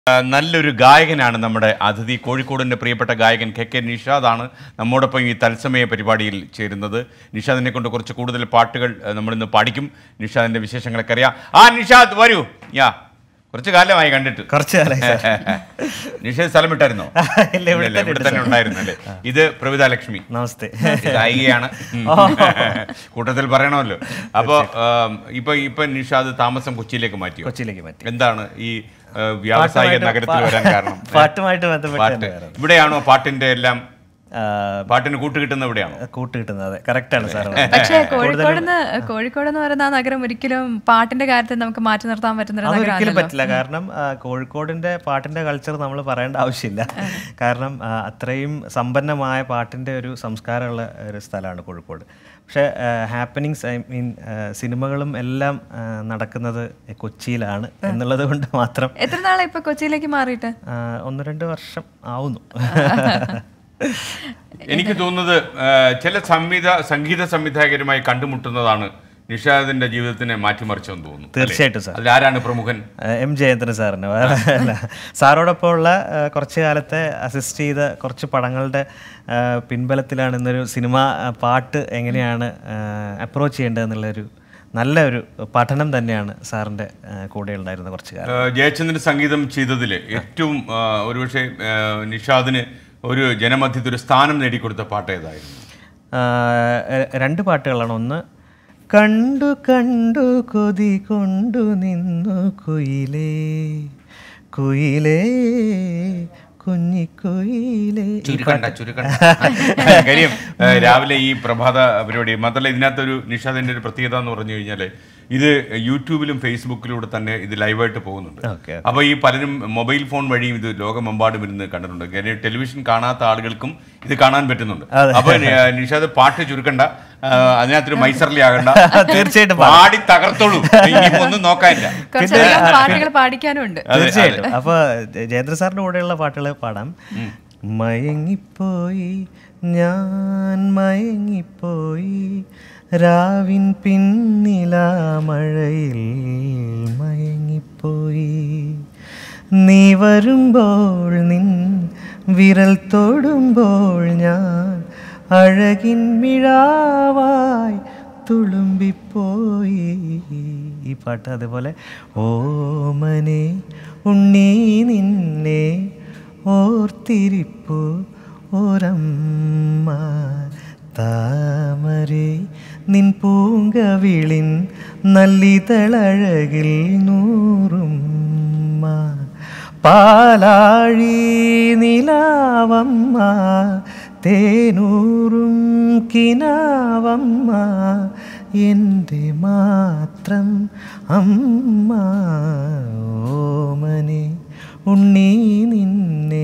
ആ, നല്ലൊരു ഗായകനാണ് നമ്മുടെ അതിഥി കോഴിക്കോടിൻ്റെ പ്രിയപ്പെട്ട ഗായകൻ കെ കെ നിഷാദാണ് നമ്മോടൊപ്പം ഈ തത്സമയ പരിപാടിയിൽ ചേരുന്നത് നിഷാദിനെ കൊണ്ട് കുറച്ച് കൂടുതൽ പാട്ടുകൾ ആ, നമ്മളിന്ന് പഠിക്കും നിഷാദിൻ്റെ വിശേഷങ്ങളൊക്കെ അറിയാം ആ നിഷാദ് വരൂ യാ കുറച്ച് കാലമായി കണ്ടിട്ട് കുറച്ച് കാലമായി സാർ. നിഷാദ് സ്ഥലം വിട്ടായിരുന്നോ ഇല്ല, ഇവിടെ ഇല്ല, തന്നെ ഇവിടെ ഉണ്ട് തന്നെ സാർ. ഉണ്ടായിരുന്നു അല്ലേ ഇത് പ്രവിത ലക്ഷ്മി നമസ്തേ ഗായികയാണ് കൂട്ടത്തിൽ പറയണമല്ലോ അപ്പോൾ ഇപ്പൊ ഇപ്പൊ നിഷാദ് താമസം കൊച്ചിയിലേക്ക് മാറ്റിയോ കൊച്ചിയിലേക്ക് മാറ്റി എന്താണ് ഈ ആ, വ്യാവസായിക പാട്ടുമായിട്ട് നഗരത്തിൽ പാ- വരാൻ കാരണം പാട്ടുമായിട്ട് ബന്ധപ്പെട്ട് പാട്ട് തന്നെ വരാം. ഇവിടെയാണോ പാട്ടിന്റെ എല്ലാം ആ, പാട്ടിന് കൂട്ട് കിട്ടുന്ന ഇവിടെയാണോ കൂട്ട് കിട്ടുന്നത് അതെ കറക്റ്റാണ് സാർ പക്ഷേ കോഴിക്കോട് കോഴിക്കോട് എന്ന് പറയുന്ന ആ നഗരം ഒരിക്കലും പാട്ടിന്റെ കാര്യത്തിൽ നമുക്ക് മാറ്റി നിർത്താൻ പറ്റുന്ന ഒരു അതൊരിക്കലും നഗരമല്ലല്ലോ പറ്റില്ല കാരണം ആ, കോഴിക്കോടിന്റെ പാട്ടിന്റെ കൾച്ചർ നമ്മൾ പറയേണ്ട ആവശ്യമില്ല കാരണം ആ, അത്രയും സമ്പന്നമായ പാട്ടിന്റെ ഒരു സംസ്കാരമുള്ള ഒരു സ്ഥലമാണ് കോഴിക്കോട് പക്ഷേ ഹാപ്പനിങ്സ് ഐ മീൻ സിനിമകളും എല്ലാം ആ, നടക്കുന്നത് കൊച്ചിയിലാണ് എന്നുള്ളത് കൊണ്ട് മാത്രം എത്ര നാളെ ഇപ്പൊ കൊച്ചിയിലേക്ക് മാറിയിട്ട് ആ, ഒന്ന് രണ്ട് വർഷം ആവുന്നു എനിക്ക് തോന്നുന്നത് ആ, ചില സംവിധ സംഗീത സംവിധായകരുമായി കണ്ടുമുട്ടുന്നതാണ് നിഷാദിന്റെ ജീവിതത്തിനെ മാറ്റിമറിച്ചെന്ന് തോന്നുന്നു അല്ലേ? തീർച്ചയായിട്ടും സാർ അതിലാരാണ് പ്രമുഖൻ ആ, എം ജയന്ദ്രൻ സാറിന് വേറെ അല്ല. സാറോടൊപ്പമുള്ള ആ, കുറച്ച് കാലത്തെ അസിസ്റ്റ് ചെയ്ത കുറച്ച് പടങ്ങളുടെ ആ, പിൻബലത്തിലാണ് ഇന്നൊരു സിനിമ ആ, പാട്ട് എങ്ങനെയാണ് അപ്രോച്ച് ചെയ്യേണ്ടതെന്നുള്ളൊരു നല്ല ഒരു പഠനം തന്നെയാണ് സാറിൻ്റെ ആ, കൂടെ ഉണ്ടായിരുന്ന കുറച്ച് കാലം ആ, ജയചന്ദ്രൻ സംഗീതം ചെയ്തതിൽ ഏറ്റവും ആ, ഒരുപക്ഷെ ആ, നിഷാദിന് ഒരു ജനമധ്യത്തിൽ ഒരു സ്ഥാനം നേടിക്കൊടുത്ത പാട്ട് ഏതായിരുന്നു ആ, എ- രണ്ട് പാട്ടുകളാണ് ഒന്ന് കണ്ടു കണ്ടു കൊതി കൊണ്ടു നിന്നു കുയിലേ കുയിലേ കുഞ്ഞിക്കുയിലേ ഈ ചുരുക്കണ്ട ചുരുക്കണ്ട കാര്യം ഏ, രാവിലെ ഈ പ്രഭാത പരിപാടി മാത്രമല്ല ഇതിനകത്തൊരു നിഷാദിന്റെ ഒരു പ്രത്യേകത എന്ന് പറഞ്ഞു കഴിഞ്ഞാൽ ഇത് യൂട്യൂബിലും ഫേസ്ബുക്കിലൂടെ തന്നെ ഇത് ലൈവായിട്ട് പോകുന്നുണ്ട് ഓക്കെ അപ്പോൾ ഈ പലരും മൊബൈൽ ഫോൺ വഴിയും ഇത് ലോകമെമ്പാടും ഇരുന്ന് കണ്ടിട്ടുണ്ട് കാര്യം ടെലിവിഷൻ കാണാത്ത ആളുകൾക്കും ഇത് കാണാൻ പറ്റുന്നുണ്ട് അപ്പൊ നി- നിഷാദ് പാട്ട് ചുരുക്കണ്ട ആ, അതിനകത്തൊരു മൈസർലി ആകണ്ട തീർച്ചയായിട്ടും പാടി തകർത്തോളൂ ഇനിയിപ്പോ ഒന്നും നോക്കാനില്ല കുറച്ചധികം പാട്ടുകൾ പാടിക്കാനും ഉണ്ട് അതെ, തീർച്ചയായിട്ടും അപ്പൊ ജയന്ദ്ര സാറിന്റെ കൂടെയുള്ള പാട്ടുകൾ പാടാം മയങ്ങിപ്പോയി ഞാൻ മയങ്ങിപ്പോയി രാവിൻ പിന്നിലാ മഴയിൽ മയങ്ങിപ്പോയി നീ വരുമ്പോൾ നിൻ വിരൽ തൊടുമ്പോൾ ഞാൻ അഴകിൻ മിഴാവായി തുളുമ്പിപ്പോയി ഈ പാട്ട് അതേപോലെ ഓമനെ ഉണ്ണി നിന്നെ ഓർത്തിരിപ്പു ഒരമ്മ താമരേ നിൻ പൂങ്കവിളിൻ നല്ലിതളഴകിൽ നൂറുമ്മ പാലാഴി നിലാവമ്മ തേനൂറും കിനാവമ്മ എൻ്റെ മാത്രം അമ്മ ഓമനെ ഉണ്ണി നിന്നെ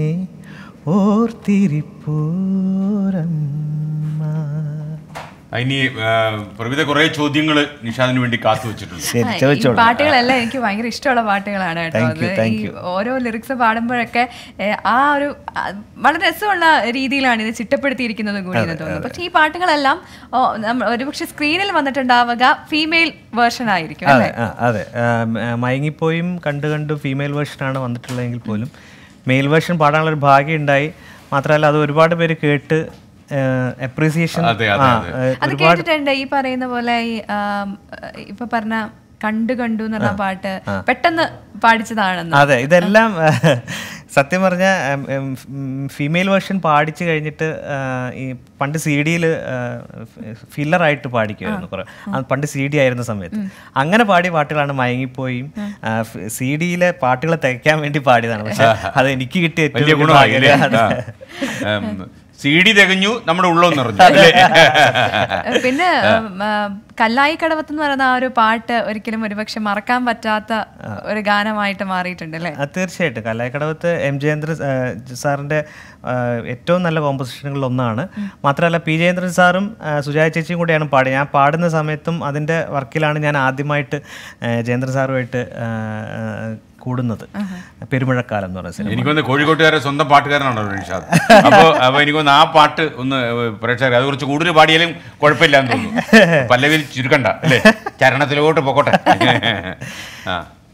ഓർത്തിരിപ്പൂരമ്മ ഇനി ആ, പ്രവിധ കുറെ ചോദ്യങ്ങൾ നിഷാദിന് വേണ്ടി കാത്തു വെച്ചിട്ടുണ്ട് ശരി ആ, ഈ ചോദിച്ചോളൂ പാട്ടുകളെല്ലാം എനിക്ക് ഭയങ്കര ഇഷ്ടമുള്ള പാട്ടുകളാണ് കേട്ടോ Thank അത് you, thank ഈ you. ഓരോ ലിറിക്സ് പാടുമ്പോഴൊക്കെ ഏ, ആ ഒരു ആ, വളരെ രസമുള്ള രീതിയിലാണ് ഇത് ചിട്ടപ്പെടുത്തിയിരിക്കുന്നത് കൂടി എന്ന് തോന്നുന്നു പക്ഷേ ഈ പാട്ടുകളെല്ലാം ഓ, നമ്മ- ഒരുപക്ഷെ സ്ക്രീനിൽ വന്നിട്ടുണ്ടാവുക ഫീമെയിൽ വേർഷൻ ആയിരിക്കും അതെ അല്ലേ ആ, അതെ ആ, മ- ആ, മയങ്ങിപ്പോയും കണ്ടു കണ്ടു ഫീമെയിൽ വേർഷനാണ് വന്നിട്ടുള്ളതെങ്കിൽ പോലും മെയിൽ വേർഷൻ പാടാനുള്ളൊരു ഭാഗ്യം ഉണ്ടായി മാത്രമല്ല അത് ഒരുപാട് പേര് കേട്ട് അപ്രീസിയേഷൻ അതെ, അതെ, അതെ. അത് കേട്ടിട്ടുണ്ട് ഈ പറയുന്ന പോലെ ഈ ആം, ഇപ്പൊ പറഞ്ഞ കണ്ടു കണ്ടു എന്നുള്ള പാട്ട് പെട്ടെന്ന് പാടിച്ചതാണെന്ന് അതെ ഇതെല്ലാം സത്യം പറഞ്ഞ ഫീമെയിൽ വേർഷൻ പാടിച്ചു കഴിഞ്ഞിട്ട് ആ, ഈ പണ്ട് സി ഡിയിൽ ഫില്ലറായിട്ട് പാടിക്കുമായിരുന്നു കുറെ അത് പണ്ട് സി ഡി ആയിരുന്ന സമയത്ത് അങ്ങനെ പാടിയ പാട്ടുകളാണ് മയങ്ങിപ്പോയും സി ഡിയിലെ പാട്ടുകൾ തികയ്ക്കാൻ വേണ്ടി പാടിയതാണ് പക്ഷെ അത് എനിക്ക് കിട്ടിയ ഏറ്റവും വലിയ വലിയ ഗുണമായി അല്ലേ? ഭാഗ്യമാണ്. ആ. സി ഡി തികഞ്ഞു നമ്മുടെ ഉള്ളോ നിറഞ്ഞു അല്ലേ? പിന്നെ ഉം, ആ, കല്ലായി കടവത്ത് എന്ന് പറയുന്ന ആ ഒരു പാട്ട് ഒരിക്കലും ഒരുപക്ഷെ മറക്കാൻ പറ്റാത്ത ഒരു ഗാനമായിട്ട് മാറിയിട്ടുണ്ട് അല്ലേ ആ, തീർച്ചയായിട്ടും കലാക്കടവത്ത് എം ജയേന്ദ്രൻ ആ, സാറിൻ്റെ ആ, ഏറ്റവും നല്ല കോമ്പോസിഷനുകളിൽ ഒന്നാണ് മാത്രമല്ല പി ജയേന്ദ്രൻ സാറും ആ, സുജായ ചേച്ചിയും കൂടിയാണ് പാടി ഞാൻ പാടുന്ന സമയത്തും അതിൻ്റെ വർക്കിലാണ് ഞാൻ ആദ്യമായിട്ട് ആ, ജയേന്ദ്രൻ സാറുമായിട്ട് ആ, ആ, കൂടുന്നത് പെരുമഴക്കാലം എന്ന് പറയുന്ന സിനിമ എനിക്ക് തോന്നുന്നു കോഴിക്കോട്ടുകാരെ സ്വന്തം പാട്ടുകാരനാണോ നിഷാദ് അപ്പൊ അപ്പൊ എനിക്ക് തോന്നുന്നു ആ പാട്ട് ഒന്ന് പ്രേക്ഷകർ അത് കുറച്ച് കൂടുതൽ പാടിയാലും കുഴപ്പമില്ല എന്ന് തോന്നുന്നു പല്ലവിൽ ചുരുക്കണ്ട അല്ലേ ചരണത്തിലോട്ട് പൊക്കോട്ടെ ആ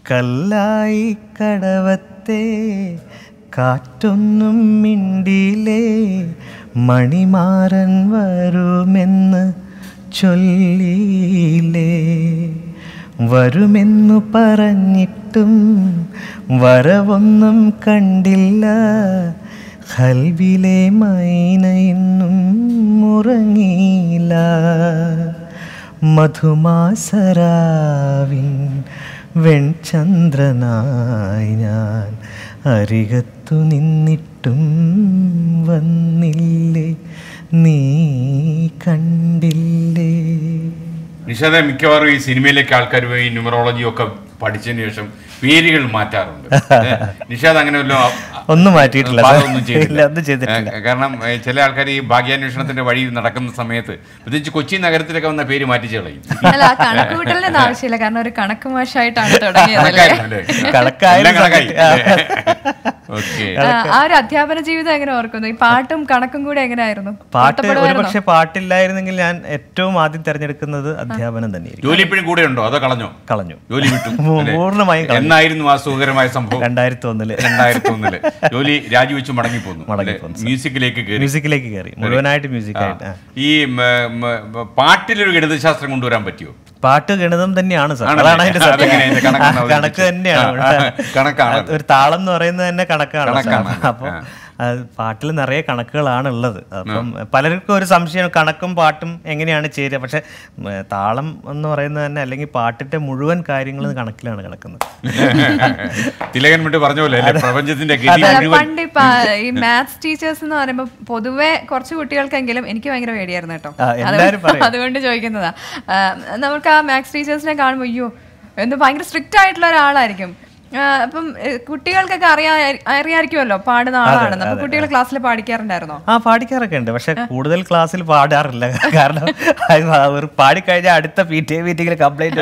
കല്ലായി കടവത്തെ കാറ്റൊന്നും മിണ്ടിയിലേ മണിമാരൻ വരുമെന്ന് ചൊല്ലിയില്ലേ വരുമെന്നു പറഞ്ഞിട്ടും വരവൊന്നും കണ്ടില്ല ഹൽവിലെ മൈന ഇന്നും ഉറങ്ങിയില്ല മധുമാസരാവിൻ വെൺചന്ദ്രനായി ഞാൻ അരികത്തു നിന്നിട്ടും വന്നില്ലേ നീ കണ്ടില്ലേ നിഷാദ മിക്കവാറും ഈ സിനിമയിലേക്ക് ആൾക്കാർ പോയി ന്യൂമറോളജിയും ഒക്കെ പഠിച്ചതിന് ശേഷം പേരുകൾ മാറ്റാറുണ്ട് ഏ, നിഷാദ് അങ്ങനെ വല്ലതും ഒന്നും മാറ്റിയിട്ടില്ല പാകമൊന്നും ചെയ്തില്ല. ഇല്ല, ഒന്നും ചെയ്തിട്ടില്ല. ഏ, കാരണം ഏ, ചില ആൾക്കാർ ഈ ഭാഗ്യാന്വേഷണത്തിന്റെ വഴിയിൽ നടക്കുന്ന സമയത്ത് പ്രത്യേകിച്ച് കൊച്ചി നഗരത്തിലൊക്കെ വന്ന പേര് മാറ്റിച്ച് കളയും അല്ല ആ കണക്ക് കൂട്ടലിന്റെ ആവശ്യമില്ല കാരണം ഒരു കണക്ക് മാഷായിട്ടാണ് തുടങ്ങിയത് അല്ലേ? കണക്കായിരുന്നു അല്ലേ? കണക്കായ എല്ലാം കണക്കായി സമയത്ത് ഓക്കെ ആ, ആ ഒരു അധ്യാപന ജീവിതം എങ്ങനെ ഓർക്കുന്നു ഈ പാട്ടും കണക്കും കൂടെ എങ്ങനെയായിരുന്നു പാട്ട് ഒരു പൊരുത്തപ്പെടുമായിരുന്നോ? പക്ഷെ പാട്ടില്ലായിരുന്നെങ്കിൽ ഞാൻ ഏറ്റവും ആദ്യം തിരഞ്ഞെടുക്കുന്നത് അധ്യാപനം തന്നെയായിരിക്കും ജോലി ഇപ്പോഴും കൂടെ ഉണ്ടോ അതോ കളഞ്ഞോ കളഞ്ഞു ജോലി വിട്ടു പൂ- അല്ലേ? പൂർണ്ണമായും കളഞ്ഞു. എന്നായിരുന്നു ആ സുഖകരമായ സംഭവം രണ്ടായിരത്തി ഒന്നില് രണ്ടായിരത്തി ഒന്നില് ജോലി രാജിവെച്ച് മടങ്ങി പോന്നു മടങ്ങിപ്പോന്നു. മ്യൂസിക്കിലേക്ക് കയറി മ്യൂസിക്കിലേക്ക് കയറി മുഴുവനായിട്ട് മ്യൂസിക്കായിട്ട് ആ. ഈ മ- മ- മ- പാട്ടിലൊരു ഗണിതശാസ്ത്രം കൊണ്ടുവരാൻ പറ്റുമോ പാട്ട് ഗണിതം തന്നെയാണ് സർ ആണല്ലേ? അതാണ് അതിന്റെ സത്യം. അതെങ്ങനെ അതിന്റെ കണക്കെന്ന് ആ, കണക്ക് അവതരിപ്പിച്ചത്? തന്നെയാണ് ആ, ആ, കണക്കാണ്. ഒരു താളം എന്ന് പറയുന്നത് തന്നെ കണക്കാണ് കണക്കാണ്. അപ്പൊ ആ. അത് പാട്ടിൽ നിറയെ കണക്കുകളാണ് ഉള്ളത് അപ്പം പലർക്കും ഒരു സംശയം കണക്കും പാട്ടും എങ്ങനെയാണ് ചേരുക പക്ഷെ ഉം, താളം എന്ന് പറയുന്നത് തന്നെ അല്ലെങ്കിൽ പാട്ടിന്റെ മുഴുവൻ കാര്യങ്ങളും കണക്കിലാണ് കിടക്കുന്നത് തിലകൻ വിട്ട് പറഞ്ഞ പോലെ അല്ലേ പ്രപഞ്ചത്തിന്റെ ഗതി അല്ല, മുഴുവൻ പണ്ട് ഇപ്പൊ ഈ മാത്സ് ടീച്ചേഴ്സ് എന്ന് പറയുമ്പോൾ പൊതുവെ കുറച്ച് കുട്ടികൾക്കെങ്കിലും എനിക്ക് ഭയങ്കര പേടിയായിരുന്നു കേട്ടോ ആ, എല്ലാവരും അതുകൊണ്ട് പറയും. അതുകൊണ്ട് ചോദിക്കുന്നതാ ആ, നമുക്ക് ആ മാത്സ് ടീച്ചേഴ്സിനെ കാണുമ്പോൾ അയ്യോ എന്ത് ഭയങ്കര സ്ട്രിക്റ്റ് ആയിട്ടുള്ള ഒരാളായിരിക്കും ആ, അപ്പം ഏ, കുട്ടികൾക്കൊക്കെ അറിയാ അറിയാമായിരിക്കുമല്ലോ പാടുന്ന ആളാണെന്ന് അപ്പൊ കുട്ടികൾ ക്ലാസ്സിൽ പാടിക്കാറുണ്ടായിരുന്നോ ആ പാടിക്കാറൊക്കെ ഉണ്ട് പക്ഷെ കൂടുതൽ ക്ലാസ്സിൽ പാടാറില്ല കാരണം അത് അവർ പാടിക്കഴിഞ്ഞാൽ അടുത്ത പി ടി എ മീറ്റിംഗിൽ കംപ്ലൈന്റ്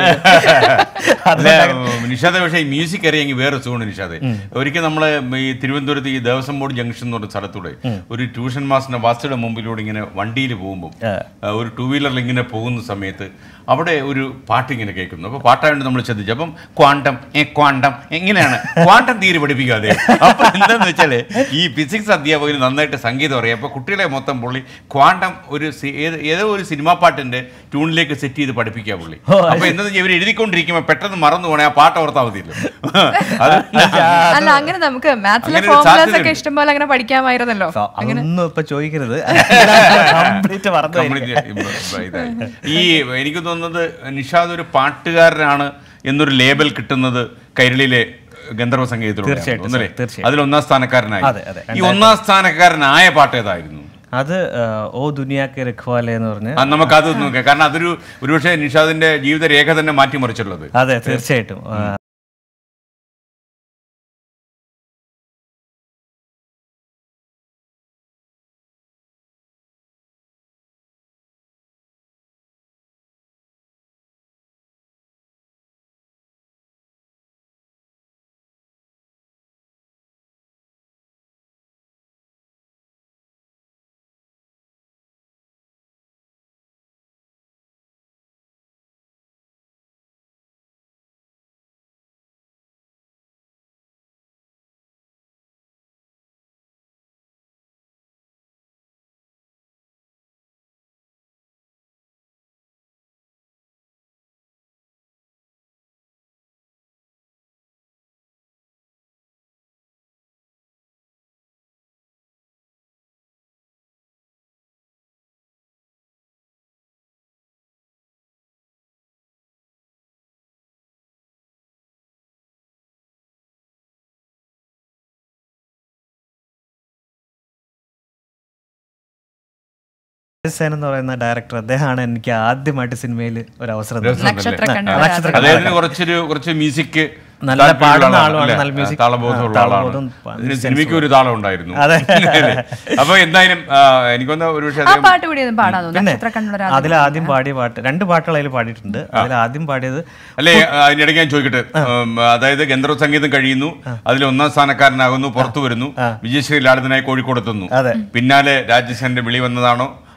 അല്ല നിഷാദ് പക്ഷേ ഈ മ്യൂസിക് അറിയാമെങ്കിൽ വേറെ സുഖമാണ് നിഷാദ് ഒരിക്കൽ നമ്മൾ ഈ തിരുവനന്തപുരത്ത് ഈ ദേവസ്വം ബോർഡ് ജംഗ്ഷൻ എന്ന് പറഞ്ഞ സ്ഥലത്തൂടെ ഒരു ട്യൂഷൻ മാസ്റ്ററിന്റെ ബസ്സിന്റെ മുമ്പിലൂടെ ഇങ്ങനെ വണ്ടിയിൽ പോകുമ്പോൾ ഒരു ടൂ വീലറിൽ ഇങ്ങനെ പോകുന്ന സമയത്ത് അവിടെ ഒരു പാട്ട് ഇങ്ങനെ കേൾക്കുന്നു അപ്പോൾ പാട്ടായതുകൊണ്ട് നമ്മൾ ശ്രദ്ധിച്ചു അപ്പം ക്വാണ്ടം ഏ ക്വാണ്ടം എങ്ങനെയാണ് ക്വാണ്ടം തീരെ പഠിപ്പിക്കാതെ അപ്പൊ എന്താന്ന് വെച്ചാല് ഈ ഫിസിക്സ് അധ്യാപകന് നന്നായിട്ട് സംഗീതം അറിയാം അപ്പൊ കുട്ടികളെ മൊത്തം പുള്ളി ക്വാണ്ടം ഒരു സി- ഏത് ഏതോ ഒരു സിനിമാ പാട്ടിന്റെ ട്യൂണിലേക്ക് സെറ്റ് ചെയ്ത് പഠിപ്പിക്കുക പുള്ളി അപ്പൊ എന്താ ഇവർ എഴുതിക്കൊണ്ടിരിക്കുമ്പോൾ പെട്ടെന്ന് മറന്നു പോണേ ആ പാട്ട് ഓർത്താൽ മതിയല്ലോ അത് അല്ല അങ്ങനെ നമുക്ക് മാത്സിലെ അങ്ങനെ ഒരു ഫോർമുലാസ് ഒക്കെ സാധ്യതയുണ്ട്. ഇഷ്ടംപോലെ അങ്ങനെ പഠിക്കാമായിരുന്നല്ലോ അതൊന്നും ഇപ്പൊ ചോദിക്കരുത് കംപ്ലീറ്റ് മറന്നു Complete ഇതായി. ഈ എനിക്ക് തോന്നുന്നത് നിഷാദ് ഒരു പാട്ടുകാരനാണ് എന്നൊരു ലേബൽ കിട്ടുന്നത് കൈരളിയിലെ ഗന്ധർവ സംഗീതത്തിലൂടെ തീർച്ചയായിട്ടും, ഒന്നല്ലേ സർ, തീർച്ചയായും. അതിൽ ഒന്നാം സ്ഥാനക്കാരനായി അതെ, അതെ. ഈ ഒന്നാം സ്ഥാനക്കാരനായ പാട്ട് ഏതായിരുന്നു അത് ആ, ഓ ദുനിയാക്ക് രഖ്വാലെ എന്ന് പറഞ്ഞ് അത് നമുക്കത് നോക്കാം കാരണം അതൊരു ഒരുപക്ഷെ നിഷാദിന്റെ ജീവിത രേഖ തന്നെ മാറ്റിമറിച്ചുള്ളത് അതെ തീർച്ചയായിട്ടും ആ, സേൻ എന്ന് പറയുന്ന ഡയറക്ടർ അദ്ദേഹമാണ് എനിക്ക് ആദ്യമായിട്ട് സിനിമയിൽ ഒരു അവസരം തന്നത്. നക്ഷത്ര ആ, കണ്ണുള്ള നക്ഷത്ര രാത്രി. അദ്ദേഹത്തിന് കുറച്ചൊരു കുറച്ച് മ്യൂസിക് നല്ല പാടുന്ന ആളുമാണ്, നല്ല music- താളബോധമുള്ള ആ, ആളാണ് താളബോധം, ഇതിന് സിനിമയ്ക്ക് ഒരു താളം ഉണ്ടായിരുന്നു അതെ. അല്ലേ? അപ്പൊ എന്തായാലും ആ, എനിക്കൊന്ന് ഒരു പക്ഷേ ആ അദ്ദേഹം പാട്ട് കൂടി ഒന്ന് പാടാൻ തോന്നുന്നു പിന്നെ നക്ഷത്ര കണ്ണുള്ള രാത്രി. അതിൽ ആദ്യം പാടിയ പാട്ട് രണ്ട് പാട്ടുകൾ അതിൽ പാടിയിട്ടുണ്ട് അതിൽ ആദ്യം പാടിയത് അല്ലേ അതിനിടയ്ക്ക് ഞാൻ ചോദിക്കട്ടെ ഉം, അതായത് ഗന്ധർവ സംഗീതം കഴിയുന്നു അതിൽ ഒന്നാം സ്ഥാനക്കാരനാകുന്നു പുറത്തു വരുന്നു വിജയശ്രീ ലാളിതനായി കോഴിക്കോട് എത്തുന്നു അതെ. പിന്നാലെ രാജസേന്റെ വിളി വന്നതാണോ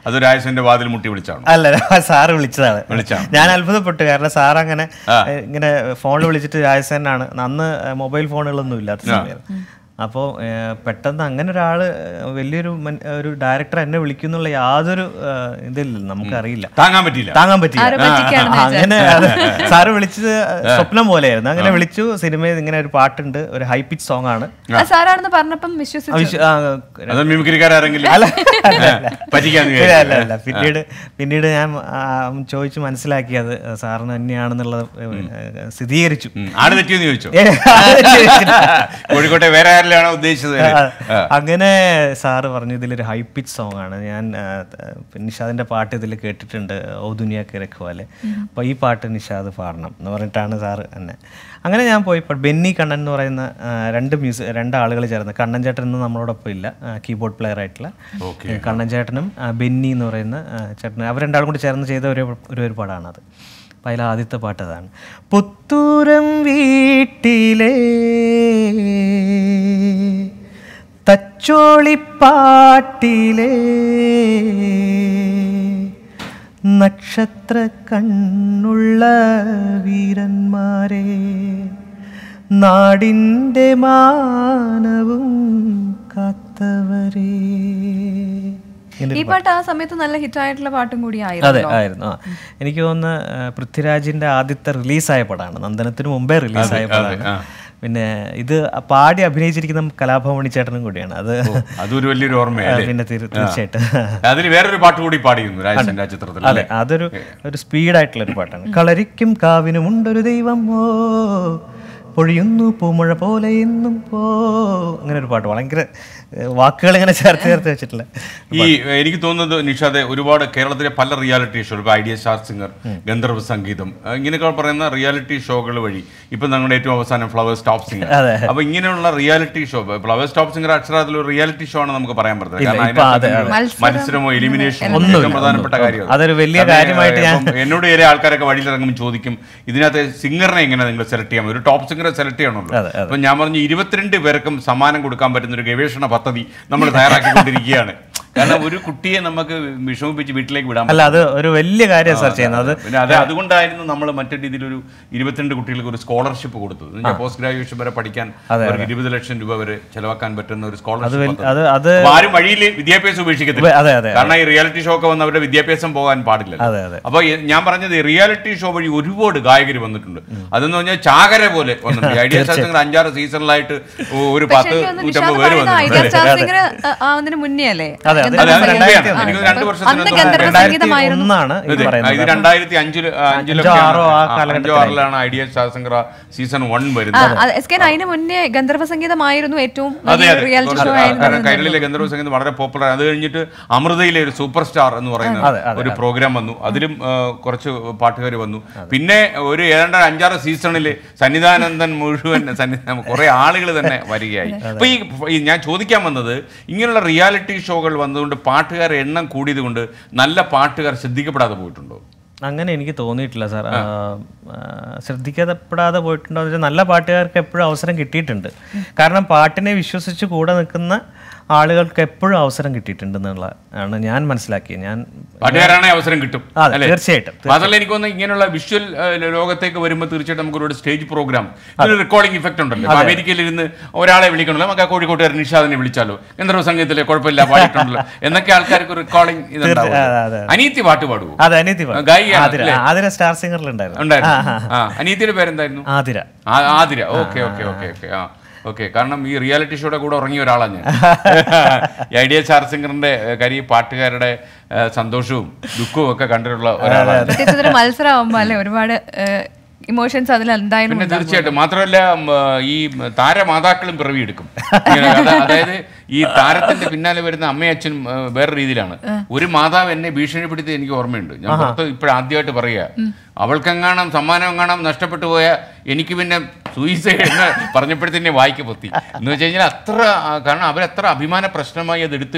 അത് രാജസന്റെ വാതിൽ മുട്ടി വിളിച്ചാണോ അല്ല സാറ് വിളിച്ചതാണ് വിളിച്ചാണ്. ഞാൻ അത്ഭുതപ്പെട്ടു കാരണം സാർ അങ്ങനെ ഏഹ്, ഇങ്ങനെ ഫോണിൽ വിളിച്ചിട്ട് രാജസേനാണ് അന്ന് മൊബൈൽ ഫോണുകളൊന്നും ഇല്ലാത്ത സമയത്ത് അപ്പോൾ പെട്ടെന്ന് അങ്ങനെ ഒരാൾ വലിയൊരു മൻ- ഒരു ഡയറക്ടർ എന്നെ വിളിക്കുന്നുള്ള യാതൊരു ഏഹ്, ഇതില്ല നമുക്കറിയില്ല താങ്ങാൻ പറ്റിയില്ല താങ്ങാൻ പറ്റില്ല ആരെ പറ്റിക്കാണെന്ന് ആ, അങ്ങനെ അത് സാറ് വിളിച്ചത് സ്വപ്നം പോലെയായിരുന്നു അങ്ങനെ വിളിച്ചു സിനിമയിൽ ഇങ്ങനെ ഒരു പാട്ടുണ്ട് ഒരു ഹൈ പിച്ച് സോങ് ആണ് ആ സാറാണെന്ന് പറഞ്ഞപ്പം ആ, വിശ്വസിച്ചു വിശ്വ- ആ, അത് മിമിക്രിക്കാരെങ്കിലും പറ്റിക്കാന്ന് ഇല്ല, വിചാരിച്ചു. അല്ല അല്ല പിന്നീട് പിന്നീട് ഞാൻ ആ, ചോദിച്ചു മനസ്സിലാക്കിയത് സാറിന് തന്നെയാണെന്നുള്ളത് ഏഹ്, സ്ഥിരീകരിച്ചു ഉം. ആട് തെറ്റിയെന്ന് ചോദിച്ചോ ഏ, അത് ചോദിച്ചില്ല. കോഴിക്കോട്ടെ വേറെ ആരിലാണോ ഉദ്ദേശിച്ചത് ആ, അങ്ങനെ സാറ് പറഞ്ഞു ഇതിലൊരു ഹൈ പിച്ച് സോങ് ആണ് ഞാൻ ആ, ത- നിഷാദിന്റെ പാട്ട് ഇതിൽ കേട്ടിട്ടുണ്ട് ഓ ദുനിയ കിരക്കുപോലെ അപ്പോൾ ഈ പാട്ട് നിഷാദ് പാടണം എന്ന് പറഞ്ഞിട്ടാണ് സാറ് എന്നെ അങ്ങനെ ഞാൻ പോയി ഇപ്പോൾ ബെന്നി കണ്ണൻ എന്ന് പറയുന്ന ആ, രണ്ട് മ്യൂസിക് രണ്ട് ആളുകൾ ചേർന്ന് കണ്ണൻ ചേട്ടൻ ഇന്ന് നമ്മളോടൊപ്പം ഇല്ല കീബോർഡ് പ്ലെയർ ആയിട്ടുള്ള Okay. കണ്ണൻ ചേട്ടനും ആ, ബെന്നി എന്ന് പറയുന്ന ആ, ചേട്ടനും അവർ രണ്ടാളും കൂടി ചേർന്ന് ചെയ്ത ഒരു ഒരു ഒരു പാടാണത് അപ്പം അതിൽ ആദ്യത്തെ പാട്ട് അതാണ് പുത്തൂരം വീട്ടിലെ തച്ചോളിപ്പാട്ടിലെ നക്ഷത്ര കണ്ണുള്ള വീരന്മാരെ നാടിൻ്റെ മാനവും കാത്തവരെ ഇങ്ങനെ ഈ പാട്ട് ആ സമയത്ത് നല്ല ഹിറ്റ് ആയിട്ടുള്ള പാട്ടും കൂടി അതെ ആയിരുന്നു ആയിരുന്നു ആ എനിക്ക് തോന്നുന്നു ആ, പൃഥ്വിരാജിന്റെ ആദ്യത്തെ റിലീസായ പടമാണ് നന്ദനത്തിന് മുമ്പേ റിലീസായ പടമാണ് പിന്നെ ഇത് പാടി അഭിനയിച്ചിരിക്കുന്ന കലാഭവണി ചേട്ടനും കൂടിയാണ് അത് അതൊരു വലിയൊരു ആ, ഓർമ്മയല്ലേ പിന്നെ തീർ- തീർച്ചയായിട്ടും അതിൽ വേറൊരു പാട്ട് കൂടി പാടിയിരുന്നു രാജസന്റെ ആ ചിത്രത്തിൽ അതെ അതൊരു ഒരു സ്പീഡായിട്ടുള്ള ഒരു പാട്ടാണ് കളരിക്കും കാവിനും ഉണ്ടൊരു ദൈവം ഓ പൊഴിയുന്നു പൂമഴ പോലെ എന്നും പോ അങ്ങനെ ഒരു പാട്ട് ഭയങ്കര വാക്കുകൾ ഇങ്ങനെ ചേർത്ത് ചേർത്ത് വെച്ചിട്ടില്ല ഈ എനിക്ക് തോന്നുന്നത് നിഷാദെ ഒരുപാട് കേരളത്തിലെ പല റിയാലിറ്റി ഷോ ഇപ്പോൾ Idea star singer Gandharva Sangeetham അഹ് ഇങ്ങനെയൊക്കെ പറയുന്ന റിയാലിറ്റി ഷോകൾ വഴി ഇപ്പൊ ഞങ്ങളുടെ ഏറ്റവും അവസാനം ഫ്ലവേഴ്സ് ടോപ്പ് സിംഗർ അതെ. അപ്പൊ ഇങ്ങനെയുള്ള reality show Flowers top singer അക്ഷരാത്തിൽ ഒരു റിയാലിറ്റി ഷോ ആണ് നമുക്ക് പറയാൻ പറ്റുന്നത് ഇല്ല, കാരണം ഇപ്പൊ അതിനകത്ത് അതെ, ഒരു മത്സരം, മത്സരമോ എലിമിനേഷനോ ഒന്നുമില്ല, ഏറ്റവും പ്രധാനപ്പെട്ട ഒന്നും. കാര്യം അതൊരു വലിയ കാരണം, കാര്യമായിട്ട് ഞാൻ- ഇപ്പം എന്നോട് ചില ആൾക്കാരൊക്കെ വഴിയിലിറങ്ങുമ്പോൾ ചോദിക്കും ഇതിനകത്ത് സിംഗറിനെ എങ്ങനെ നിങ്ങൾ സെലക്ട് ചെയ്യാം ഒരു ടോപ്പ് സിംഗറെ സെലക്ട് ചെയ്യണമല്ലോ അതെ, അതെ. അപ്പൊ ഞാൻ പറഞ്ഞു ഇരുപത്തിരണ്ട് പേർക്കും സമ്മാനം കൊടുക്കാൻ പറ്റുന്ന ഒരു ഗവേഷണ പദ്ധതി നമ്മൾ തയ്യാറാക്കിക്കൊണ്ടിരിക്കുകയാണ് കാരണം ഒരു കുട്ടിയെ നമുക്ക് വിഷമിപ്പിച്ച് വീട്ടിലേക്ക് വിടാൻ അല്ല അത് ഒരു വലിയ കാര്യമാണ് സാർ ചെയ്യുന്നത് അത് പിന്നെ അത് അതുകൊണ്ടായിരുന്നു നമ്മൾ മറ്റു രീതിയിൽ ഒരു ഇരുപത്തിരണ്ട് കുട്ടികൾക്ക് ഒരു സ്കോളർഷിപ്പ് കൊടുത്തത് പോസ്റ്റ് ഗ്രാജുവേഷൻ വരെ പഠിക്കാൻ അവർക്ക് ഇരുപത് ലക്ഷം രൂപ വരെ ചെലവാക്കാൻ പറ്റുന്ന ഒരു അത് സ്കോളർഷിപ്പ് വലി- അത് അത് ആരും വഴിയിൽ വിദ്യാഭ്യാസം ഉപേക്ഷിക്കത്തില്ല അതെ അതെ കാരണം ഈ റിയാലിറ്റി ഷോ ഒക്കെ വന്ന് അവരുടെ വിദ്യാഭ്യാസം പോകാൻ പാടില്ല അതെ, അതെ. അപ്പൊ ഈ- ഞാൻ പറഞ്ഞത് ഈ റിയാലിറ്റി ഷോ വഴി ഒരുപാട് ഗായകർ വന്നിട്ടുണ്ട് അതെന്ന് പറഞ്ഞാൽ ചാകര പോലെ വന്നിട്ടുണ്ട് ഐഡിയ ശാസ്ത്രങ്ങൾ അഞ്ചാറ് സീസണിലായിട്ട് ഒരു പക്ഷേ പത്ത് എനിക്ക് തോന്നുന്നു നൂറ്റമ്പത് നിഷാദ് പേര് പറയുന്ന ഐഡിയ വന്നിട്ടുണ്ട് സ്റ്റാർ സിംഗർ ആവുന്നതിന് മുന്നേ അല്ലേ അതെ, അത് ഗന്ധർവ അത് സംഗീതം. മുമ്പെയാണ്. ആ, എനിക്ക് അപ്പൊ രണ്ട് വർഷത്തിന് അന്ന് മുമ്പ് ഗന്ധർവ രണ്ടായിരത്തി സംഗീതമായിരുന്നു ഒന്നാണ് ഇത് ഇത് പറയുന്നത് ഇത് രണ്ടായിരത്തി അഞ്ചില് അഞ്ചിലൊക്കെ ആറോ ആ അഞ്ചോ കാലഘട്ടത്തിലായി. ആറിലാണ് ഐഡിയ ശാസ്ത്ര സീസൺ വൺ ആ, വരുന്നത് അത് എസ് കെ അതിന് മുന്നേ ഗന്ധർവ സംഗീതമായിരുന്നു ഏറ്റവും അതെ വലിയ അതെ റിയാലിറ്റി കുറച്ച് ഷോ ആ, ആയിരുന്നു കാരണം കൈരളിലെ ഗന്ധർവ സംഗീതം വളരെ പോപ്പുലർ അത് കഴിഞ്ഞിട്ട് അമൃതയിലെ ഒരു സൂപ്പർ സ്റ്റാർ എന്ന് പറയുന്ന അതെ, അതെ, ഒരു പ്രോഗ്രാം വന്നു അതിലും ആ, കുറച്ച് പാട്ടുകാർ വന്നു പിന്നെ ഒരു ഏതാണ്ട് അഞ്ചാറ് സീസണിൽ സന്നിധാനന്ദൻ മുഴുവൻ സന്നിധാനം കുറെ ആളുകൾ തന്നെ വരികയായി അപ്പൊ ഈ ഈ ഞാൻ ചോദിക്കാൻ വന്നത് ഇങ്ങനെയുള്ള റിയാലിറ്റി ഷോകൾ വന്നതുകൊണ്ട് പാട്ടുകാരുടെ എണ്ണം കൂടിയത് കൊണ്ട് നല്ല പാട്ടുകാർ ശ്രദ്ധിക്കപ്പെടാതെ പോയിട്ടുണ്ടോ അങ്ങനെ എനിക്ക് തോന്നിയിട്ടില്ല സാർ ആ, ആ, ശ്രദ്ധിക്കപ്പെടാതെ പോയിട്ടുണ്ടോ എന്ന് വെച്ചാൽ നല്ല പാട്ടുകാർക്ക് എപ്പോഴും അവസരം കിട്ടിയിട്ടുണ്ട് കാരണം പാട്ടിനെ വിശ്വസിച്ച് കൂടെ നിൽക്കുന്ന ആളുകൾക്ക് എപ്പോഴും അവസരം കിട്ടിയിട്ടുണ്ട് എന്നുള്ള ആണ് ഞാൻ മനസ്സിലാക്കിയത് ഞാൻ പാട്ടുകാരാണെങ്കിൽ അവസരം കിട്ടും അതെ, അല്ലേ? തീർച്ചയായിട്ടും, മാത്രമല്ല എനിക്ക് തോന്നുന്നു ഇങ്ങനെയുള്ള വിഷ്വൽ ലോകത്തേക്ക് വരുമ്പോൾ തീർച്ചയായിട്ടും നമുക്ക് ഒരു സ്റ്റേജ് പ്രോഗ്രാം ഇതിന് റെക്കോർഡിംഗ് ഇഫക്റ്റ് ഉണ്ടല്ലോ ഇപ്പൊ അമേരിക്കയിൽ ഇരുന്ന് ഒരാളെ വിളിക്കണല്ലോ നമുക്ക് ആ കോഴിക്കോട്ടുകാരൻ നിഷാദിനെ വിളിച്ചാലോ ഗന്ധർവ സംഗീതത്തിലെ കുഴപ്പമില്ല പാടിയിട്ടുണ്ടല്ലോ എന്നൊക്കെ ആൾക്കാർക്ക് റെക്കോർഡിംഗ് ഇതുണ്ടാവും അതെ, അതെ. അനീത്തി പാട്ട് പാടുവോ അതെ അനിയത്തി പാ- ഗായികയാണ് ആതിര അല്ലേ? ആതിര സ്റ്റാർ സിംഗറിലുണ്ടായിരുന്നു ഉണ്ടായിരുന്നു ആ അനീത്തിയുടെ പേരെന്തായിരുന്നു ആതിര ആ- Athira okay okay okay okay ആ ഓക്കെ കാരണം ഈ റിയാലിറ്റി ഷോയുടെ കൂടെ ഉറങ്ങിയ ഒരാളാണ് ഞാൻ ഈ ഐഡിയ സ്റ്റാർ സിംഗറിന്റെ കരി പാട്ടുകാരുടെ ഏ, സന്തോഷവും ദുഃഖവും ഒക്കെ കണ്ടിട്ടുള്ള ഒരാളാണ് പ്രത്യേകിച്ച് ഇതൊരു മത്സരമാകുമ്പോ അല്ലെ ഒരുപാട് ഇമോഷൻസ് അതിൽ എന്തായാലും പിന്നെ ഉണ്ടാവും. തീർച്ചയായിട്ടും മാത്രമല്ല ഉം, ഈ താരമാതാക്കളും പിറവിയെടുക്കും ഇങ്ങനെ അത- അതായത് ഈ താരത്തിന്റെ പിന്നാലെ വരുന്ന അമ്മയും അച്ഛനും ഏ, വേറെ രീതിയിലാണ് ഒരു മാതാവ് എന്നെ ഭീഷണിപ്പെടുത്തി എനിക്ക് ഓർമ്മയുണ്ട് ഞാൻ പുറത്ത് ഇപ്പോഴാദ്യമായിട്ട് പറയുക അവൾക്കെങ്ങാണം സമ്മാനം എങ്ങാണം നഷ്ടപ്പെട്ടു പോയ എനിക്ക് പിന്നെ സൂയിസൈഡ് എന്ന് പറഞ്ഞപ്പോഴത്തന്നെ വായിക്ക് പൊത്തി എന്ന് വെച്ച് കഴിഞ്ഞാൽ അത്ര ആ, കാരണം അവരത്ര അഭിമാന പ്രശ്നമായി അത് എടുത്തു കഴിഞ്ഞു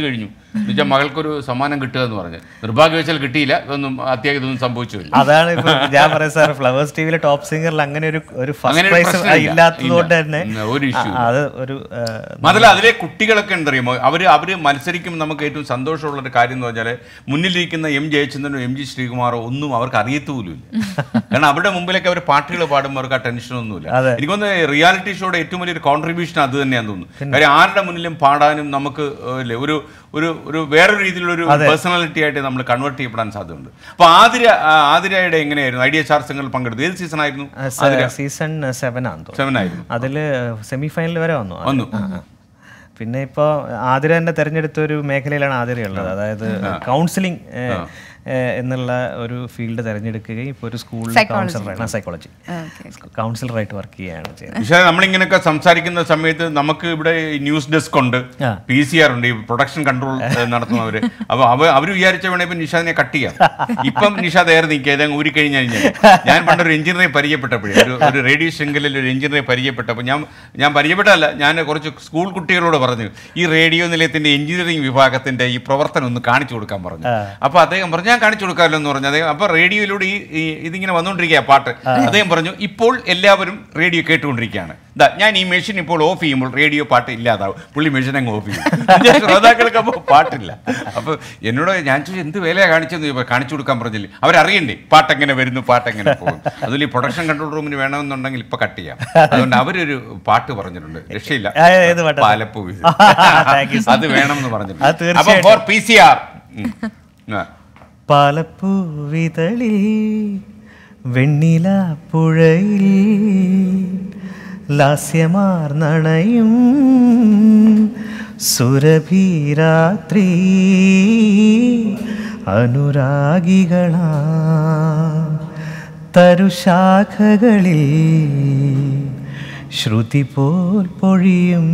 എന്നുവെച്ചാൽ മകൾക്കൊരു സമ്മാനം കിട്ടുക എന്ന് പറഞ്ഞ് നിർഭാഗ്യവശാൽ കിട്ടിയില്ല ഇതൊന്നും അത്യാവശ്യം ഇതൊന്നും സംഭവിച്ചില്ല അതാണ് ഇപ്പൊ ഞാൻ പറയാം സാർ ഫ്ലവേഴ്സ് ടിവിയിലെ ടോപ്പ് സിംഗറിൽ അങ്ങനെ ഒരു ഒരു ഫസ്റ്റ് അങ്ങനെ ഒരു പ്രൈസ് പ്രശ്നമില്ല. ഇല്ലാത്തതുകൊണ്ട് ഇല്ല. തന്നെ ഉം, ഒരു issue ആ, അത് ഒരു ആ, മാത്രമല്ല അതിലെ കുട്ടികളൊക്കെ എന്തറിയുമോ അവർ അവർ മത്സരിക്കുമ്പോൾ നമുക്ക് ഏറ്റവും സന്തോഷമുള്ള ഒരു കാര്യം എന്ന് പറഞ്ഞാൽ മുന്നിലിരിക്കുന്ന എം ജയചന്ദ്രനോ എം ജി ശ്രീകുമാറോ ഒന്നും അവർക്ക് അറിയത്തുപോലുമില്ല കാരണം അവരുടെ മുമ്പിലൊക്കെ അവർ പാട്ടുകൾ പാടുമ്പോൾ അവർക്ക് ആ ടെൻഷനൊന്നുമില്ല അതെ. എനിക്കൊന്ന് റിയാലിറ്റി ഷോയുടെ ഏറ്റവും വലിയൊരു കോൺട്രിബ്യൂഷൻ അത് തന്നെയാണെന്ന് തോന്നുന്നു കാര്യം ആരുടെ മുന്നിലും പാടാനും നമുക്ക് ഏഹ്, ഇല്ലേ, ഒരു ഒരു ഒരു വേറൊരു രീതിയിലുള്ള ഒരു പേഴ്സണാലിറ്റി ആയിട്ട് നമ്മൾ കൺവേർട്ട് ചെയ്യപ്പെടാൻ സാധ്യതയുണ്ട് അപ്പൊ ആതിര ആ, ആതിരയുടെ എങ്ങനെയായിരുന്നു ഐഡിയ ചാർജങ്ങൾ പങ്കെടുത്തു ഏത് സീസൺ ആയിരുന്നു സ- സീസൺ സെവൻ ആണെന്ന് തോന്നുന്നു സെവൻ ആയിരുന്നു അതില് സെമി ഫൈനൽ വരെ വന്നു വന്നു. ആ, ആ. പിന്നെ ഇപ്പോ ആതിര തന്നെ തെരഞ്ഞെടുത്ത ഒരു മേഖലയിലാണ് ആതിരയുള്ളത് അതായത് കൗൺസിലിംഗ് എന്നുള്ള ഒരു ഫീൽഡ് തിരഞ്ഞെടുക്കുകയും ഇപ്പോൾ ഒരു സ്കൂളിൽ കൗൺസിലറാണ് സൈക്കോളജി കൗൺസിലറായിട്ട് വർക്ക് ചെയ്യുകയാണ് ചെയ്യുന്നത് പക്ഷേ നമ്മളിങ്ങനെയൊക്കെ സംസാരിക്കുന്ന സമയത്ത് നമുക്ക് ഇവിടെ ഈ ന്യൂസ് ഡെസ്ക് ഉണ്ട് ആ. പി സി ആർ ഉണ്ട് ഈ പ്രൊഡക്ഷൻ കൺട്രോൾ നടത്തുന്നവര് അപ്പൊ അവ അവർ വിചാരിച്ച വേണേ ഇപ്പം നിഷാദിനെ കട്ട് ചെയ്യാം ഇപ്പം നിഷാദ് ഏറെ നിൽക്കുക ഇതങ്ങ് ഊരി കഴിഞ്ഞ് കഴിഞ്ഞാൽ ഞാൻ പണ്ടൊരു എഞ്ചിനീയറെ പരിചയപ്പെട്ടപ്പോഴേ ഒരു ഒരു റേഡിയോ ശൃംഖലയിൽ ഒരു എഞ്ചിനീയറെ പരിചയപ്പെട്ടപ്പോൾ ഞാൻ ഞാൻ പരിചയപ്പെട്ടല്ല ഞാൻ കുറച്ച് സ്കൂൾ കുട്ടികളോട് പറഞ്ഞു ഈ റേഡിയോ നിലയത്തിന്റെ എഞ്ചിനീയറിംഗ് വിഭാഗത്തിന്റെ ഈ പ്രവർത്തനം ഒന്ന് കാണിച്ചു കൊടുക്കാൻ പറഞ്ഞു അപ്പൊ അദ്ദേഹം പറഞ്ഞു ഞാൻ കാണിച്ചു കൊടുക്കാമല്ലോ എന്ന് പറഞ്ഞു അദ്ദേഹം അപ്പൊ റേഡിയോയിലൂടെ ഈ ഈ- ഇതിങ്ങനെ വന്നുകൊണ്ടിരിക്കുക പാട്ട് അദ്ദേഹം പറഞ്ഞു ഇപ്പോൾ എല്ലാവരും റേഡിയോ കേട്ടുകൊണ്ടിരിക്കുകയാണ് ദാ ഞാൻ ഈ മെഷീൻ ഇപ്പോൾ ഓഫ് ചെയ്യുമ്പോൾ റേഡിയോ പാട്ട് ഇല്ലാതാവും പുള്ളി മെഷീൻ അങ്ങ് ഓഫ് ചെയ്യും എന്നുവെച്ചാൽ ശ്രോതാക്കൾക്ക് അപ്പോൾ പാട്ടില്ല അപ്പോൾ എന്നോട് ഞാൻ ചോദിച്ചു എന്ത് വേലയാണ് കാണിച്ചെന്ന് ചോദിച്ചപ്പോൾ കാണിച്ചു കൊടുക്കാൻ പറഞ്ഞില്ലേ അവരറിയണ്ടേ പാട്ട് എങ്ങനെ വരുന്നു പാട്ട് എങ്ങനെ പോകും അതിൽ ഈ പ്രൊഡക്ഷൻ കൺട്രോൾ റൂമിന് വേണമെന്നുണ്ടെങ്കിൽ ഇപ്പൊ കട്ട് ചെയ്യാം അതുകൊണ്ട് അവരൊരു പാട്ട് പറഞ്ഞിട്ടുണ്ട് രക്ഷയില്ല ആ, ഏത് പാട്ടാ? പാലപ്പൂ വീട്. Thank you, sir. അത് വേണമെന്ന് അത് പറഞ്ഞിട്ടുണ്ട് അപ്പൊ തീർച്ചയായിട്ടും. ഫോർ പി സി ആർ പാലപ്പൂവിതളിൽ വെണ്ണില പുഴയിൽ ലാസ്യമാർന്നണയും സുരഭീരാത്രി അനുരാഗികളാ തരുശാഖകളിൽ ശ്രുതി പോൽ പൊഴിയും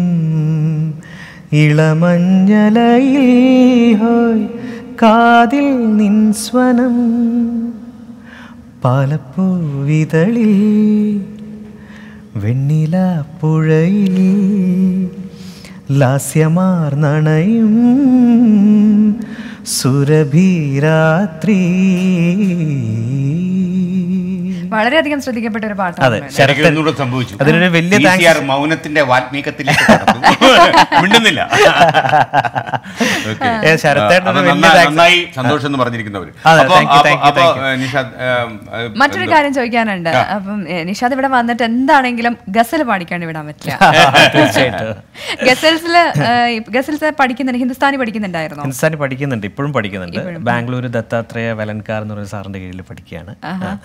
ഇളമഞ്ഞലയിൽ ഹോയ് കാതിൽ നിൻ സ്വനം പാലപ്പൂവിതളിൽ വെണ്ണില പുഴയിൽ ലാസ്യമാർന്നണയും സുരഭീരാത്രി വളരെയധികം ശ്രദ്ധിക്കപ്പെട്ട ഒരു അതെ പാട്ടാണ് ശരത്തൻ ഒന്നുകൂടെ സംഭവിച്ചു അതിനൊരു വലിയ PCR മൗനത്തിന്റെ വാൽമീകത്തിലേക്ക് കടന്നു. മിണ്ടുന്നില്ല Okay. ഏ, ശരത്തേട്ടന് അപ്പൊ വലിയ നന്നായി- thanks. നന്നായി സന്തോഷം എന്ന് പറഞ്ഞിരിക്കുന്നവര് അതെ, അപ്പൊ thank you, അപ്പൊ- thank you, അപ്പൊ thank you. നിഷാദ് ഏം, ഏം, മറ്റൊരു എന്തോ. കാര്യം ചോദിക്കാനുണ്ട് അപ്പം ഏ, നിഷാദ് ഇവിടെ വന്നിട്ട് എന്താണെങ്കിലും ഗസൽ പാടിക്കാണ്ട് വിടാൻ പറ്റില്ല തീർച്ചയായിട്ടും ഗസൽസില് ഗസൽസ് പഠിക്കുന്നുണ്ട് ഹിന്ദുസ്ഥാനി പഠിക്കുന്നുണ്ടായിരുന്നോ ഹിന്ദുസ്ഥാനി പഠിക്കുന്നുണ്ട് ഇപ്പോഴും പഠിക്കുന്നുണ്ട് ബാംഗ്ലൂർ ദത്താത്രേയ വെലൻകാർ എന്ന് പറയുന്ന സാറിന്റെ കീഴിൽ പഠിക്കുകയാണ്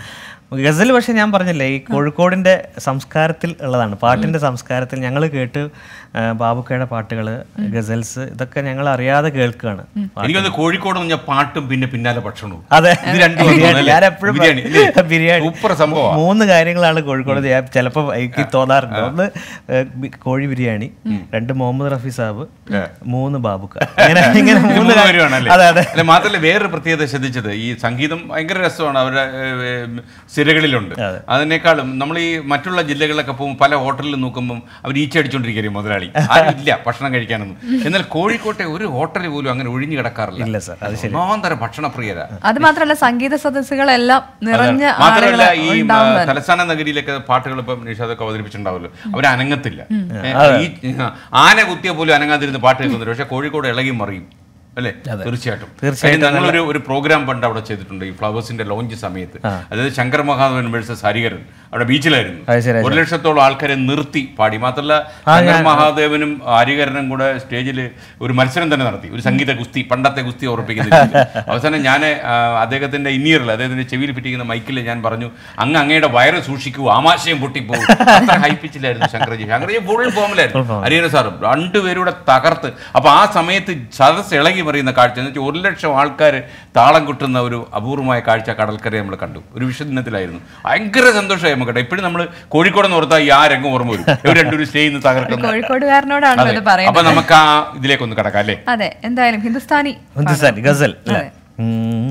ഗസൽ പക്ഷെ ഞാൻ പറഞ്ഞില്ലേ ഈ കോഴിക്കോടിന്റെ സംസ്കാരത്തിൽ ഉള്ളതാണ് പാട്ടിന്റെ സംസ്കാരത്തിൽ ഞങ്ങൾ കേട്ട് ആ, ബാബുക്കയുടെ പാട്ടുകൾ ഗസൽസ് ഇതൊക്കെ ഞങ്ങൾ അറിയാതെ കേൾക്കുകയാണ് എനിക്കൊന്ന് കോഴിക്കോട് പറഞ്ഞ പാട്ടും പിന്നെ പിന്നാലെ ഭക്ഷണവും അതെ ഇത് രണ്ടും ബിരിയാണി. ഒന്നല്ലേ? ഞാൻ എപ്പോഴും ബിരിയാണി, ഇല്ലേ? ബിരിയാണി സൂപ്പർ സംഭവമാ. മൂന്ന് കാര്യങ്ങളാണ് കോഴിക്കോട് ഞാൻ ചിലപ്പോൾ എനിക്ക് തോന്നാറുണ്ട് ഒന്ന് ഏ, ബി- കോഴി ബിരിയാണി രണ്ട് മുഹമ്മദ് റഫി സാബ് മൂന്ന് ബാബുക്ക ഇങ്ങനെ ഇങ്ങനെ മൂന്ന് മൂന്ന് കാര്യം- പേരുമാണല്ലേ? അതെ അതെ അല്ല മാത്രമല്ല വേറൊരു പ്രത്യേകത ശ്രദ്ധിച്ചത് ഈ സംഗീതം ഭയങ്കര രസമാണ് അവരുടെ ഏഹ്, സിരകളിലുണ്ട് അതിനേക്കാളും നമ്മൾ ഈ മറ്റുള്ള ജില്ലകളിലൊക്കെ പോകുമ്പോൾ പല ഹോട്ടലിൽ നോക്കുമ്പോൾ അവർ ഈച്ചടിച്ചോണ്ടിരിക്കും മുതലാളി ആരും ഇല്ല ഭക്ഷണം കഴിക്കാനൊന്നും എന്നാൽ കോഴിക്കോട്ടെ ഒരു ഹോട്ടലിൽ പോലും അങ്ങനെ ഒഴിഞ്ഞു കിടക്കാറില്ല ഇല്ല സർ അത് ശരി ഒന്നാന്തരം ഭക്ഷണപ്രിയരാ അത് മാത്രമല്ല സംഗീത സദസ്സുകളെല്ലാം നിറഞ്ഞ മാത്രമല്ല ആളുകൾ ഈ ഉണ്ടാവുന്നത് ആ, തലസ്ഥാന നഗരിയിലൊക്കെ പാട്ടുകൾ ഇപ്പം നിഷാദൊക്കെ അവതരിപ്പിച്ചിട്ടുണ്ടാവുമല്ലോ അവർ അനങ്ങത്തില്ല ഏ, ഈ ആ, ആന കുത്തിയ പോലും അനങ്ങാതിരുന്ന് പാട്ട് കേൾക്കുന്നുണ്ട് പക്ഷെ കോഴിക്കോട് ഇളകി മറിയും അല്ലേ തീർച്ചയായിട്ടും തീർച്ചയായിട്ടും കാര്യം ഞങ്ങളൊരു ഒരു പ്രോഗ്രാം പണ്ട് അവിടെ ചെയ്തിട്ടുണ്ട് ഈ ഫ്ലവേഴ്സിന്റെ ലോഞ്ച് സമയത്ത് അതായത് ശങ്കർ മഹാദേവൻ വേഴ്സസ് ഹരിഹരൻ അവിടെ ബീച്ചിലായിരുന്നു അത് ശരി, ഒരു ലക്ഷത്തോളം ആൾക്കാരെ നിർത്തി പാടി മാത്രമല്ല ശങ്കർ മഹാദേവനും ഹരിഹരനും കൂടെ സ്റ്റേജിൽ ഒരു മത്സരം തന്നെ നടത്തി ഒരു സംഗീത ഗുസ്തി പണ്ടത്തെ ഗുസ്തി ഓർപ്പിക്കുന്ന രീതിയിൽ. അവസാനം ഞാൻ അദ്ദേഹത്തിന്റെ ഇന്നിയറിൽ അദ്ദേഹത്തിന്റെ ചെവിയിൽ പിറ്റിക്കുന്ന മൈക്കിൽ ഞാൻ പറഞ്ഞു അങ്ങ് അങ്ങയുടെ വയറ് സൂക്ഷിക്കൂ ആമാശയം പൊട്ടിപ്പോകും അത്ര ഹൈപ്പിച്ചില്ലായിരുന്നു ശങ്കർജി ശങ്കർജി ഫുൾ ഫോമിലായിരുന്നു ഹരിഹര സാറും രണ്ടുപേരൂടെ തകർത്ത് അപ്പൊ ആ സമയത്ത് സദസ് ഇളകി മറിയുന്ന കാഴ്ച എന്ന് വെച്ചാൽ ഒരു ലക്ഷം ആൾക്കാർ താളം കൊട്ടുന്ന ഒരു അപൂർവമായ കാഴ്ച കടൽക്കരയെ നമ്മൾ കണ്ടു ഒരു വിഷുദിനത്തിലായിരുന്നു ഭയങ്കര സന്തോഷമായി നമുക്ക് കേട്ടോ ഇപ്പോഴും നമ്മൾ കോഴിക്കോട് എന്ന് ഓർത്താൽ ഈ ആ രംഗം ഓർമ്മ വരും ഇവർ രണ്ടുപേരും സ്റ്റേ ചെയ്യുന്ന തകർക്കുന്നു കോഴിക്കോടുകാരനോടാണല്ലോ അതെ. ഇത് അപ്പൊ പറയുന്നത് നമുക്ക് ആ ഇതിലേക്കൊന്ന് കിടക്കാം അല്ലേ അതെ എന്തായാലും ഹിന്ദുസ്ഥാനി ഹിന്ദുസ്ഥാനി ഗസൽ അല്ലേ അതെ. ഉം.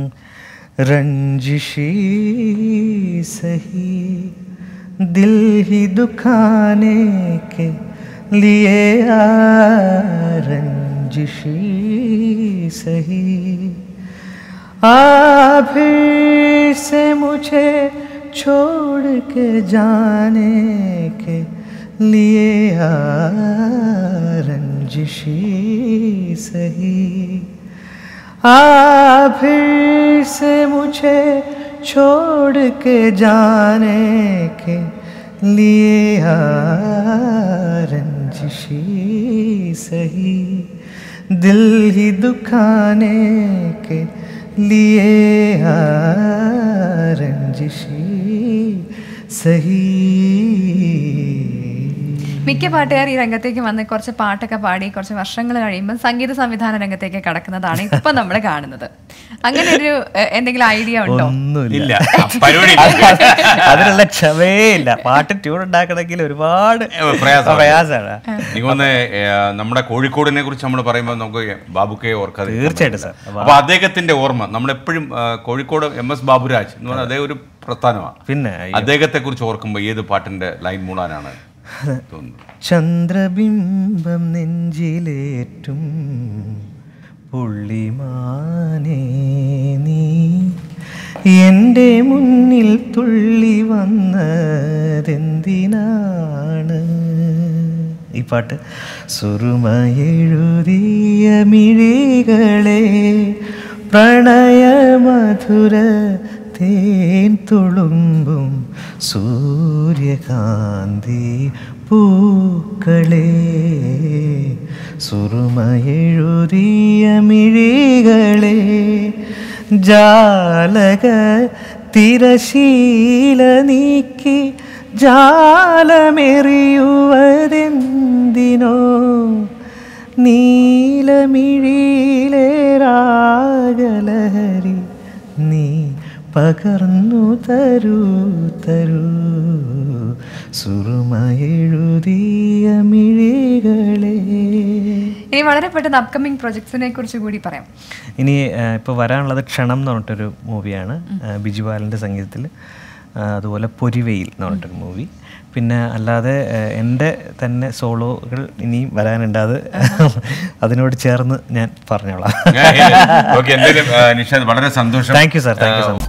रंजिशी सही दिल ही दुखाने के लिए आ रंजिशी सही आ फिर से मुझे छोड़ के जाने के लिए आ रंजिशी सही आ फिर से मुझे छोड़ के जाने के लिए आ रंजिशी सही दिल ही दुखाने के लिए आ रंजिशी सही മിക്ക പാട്ടുകാർ ഈ രംഗത്തേക്ക് വന്ന് കുറച്ച് പാട്ടൊക്കെ പാടി കുറച്ച് വർഷങ്ങൾ കഴിയുമ്പോൾ സംഗീത സംവിധാന രംഗത്തേക്ക് കടക്കുന്നതാണ് ഇപ്പൊ നമ്മൾ കാണുന്നത് അങ്ങനെ ഒരു എ- എന്തെങ്കിലും ഐഡിയ ഉണ്ടോ ഒന്നുമില്ല ഇല്ല പരിപാടി അതിനുള്ള ക്ഷമയില്ല പാട്ട് ട്യൂൺ ഉണ്ടാക്കണമെങ്കിൽ ഒരുപാട് പ്രയാസമാണ്. പ്രയാസമാണ് എനിക്ക് തോന്നുന്നു ഏഹ്, നമ്മുടെ കോഴിക്കോടിനെ കുറിച്ച് നമ്മൾ പറയുമ്പോൾ നമുക്ക് ബാബുക്കയെ ഓർക്കാതെ തീർച്ചയായിട്ടും സാർ അപ്പൊ അദ്ദേഹത്തിന്റെ ഓർമ്മ നമ്മളെപ്പോഴും ആ, കോഴിക്കോട് എം എസ് ബാബുരാജ് എന്ന് പറഞ്ഞാൽ അദ്ദേഹം ഒരു പ്രസ്ഥാനമാണ് പിന്നെ അദ്ദേഹത്തെ കുറിച്ച് ഓർക്കുമ്പോൾ ഏത് പാട്ടിന്റെ ലൈൻ മൂടാനാണ് തോന്നുന്നത് ചന്ദ്രബിംബം നെഞ്ചിലേറ്റും പുള്ളിമാനേ നീ എൻ്റെ മുന്നിൽ തുള്ളി വന്നതെന്തിനാണ് ഈ പാട്ട് സുറുമയെഴുതിയ മിഴികളെ പ്രണയമധുര തേൻ തുളുമ്പും സൂര്യകാന്തി പൂക്കളെ സുറുമയെഴുതിയ മിഴികളെ ജാലക തിരശീല നീക്കി ജാലമെറിയുവതെന്തിനോ നീലമിഴിയിലെ രാഗലഹരി നീ പകർന്നു തരൂ തരൂ സുറുമയെഴുതിയ മിഴികളെ ഇനി വളരെ പെട്ടെന്ന് അപ്കമിങ് പ്രൊജക്ട്സിനെ കുറിച്ച് കൂടി പറയാം ഇനി ഇപ്പോൾ വരാനുള്ളത് ക്ഷണം എന്ന് പറഞ്ഞിട്ടൊരു മൂവിയാണ് ബിജു ബാലൻ്റെ സംഗീതത്തിൽ ആ, അതുപോലെ പൊരിവെയിൽ എന്ന് പറഞ്ഞിട്ടൊരു മൂവി പിന്നെ അല്ലാതെ ആ, എൻ്റെ തന്നെ സോളോകൾ ഇനിയും വരാനുണ്ട് അത് അതിനോട് ചേർന്ന് ഞാൻ പറഞ്ഞോളാം ഓക്കെ എന്തായാലും ആ, നിഷാദ് വളരെ സന്തോഷം thank you sir thank you so much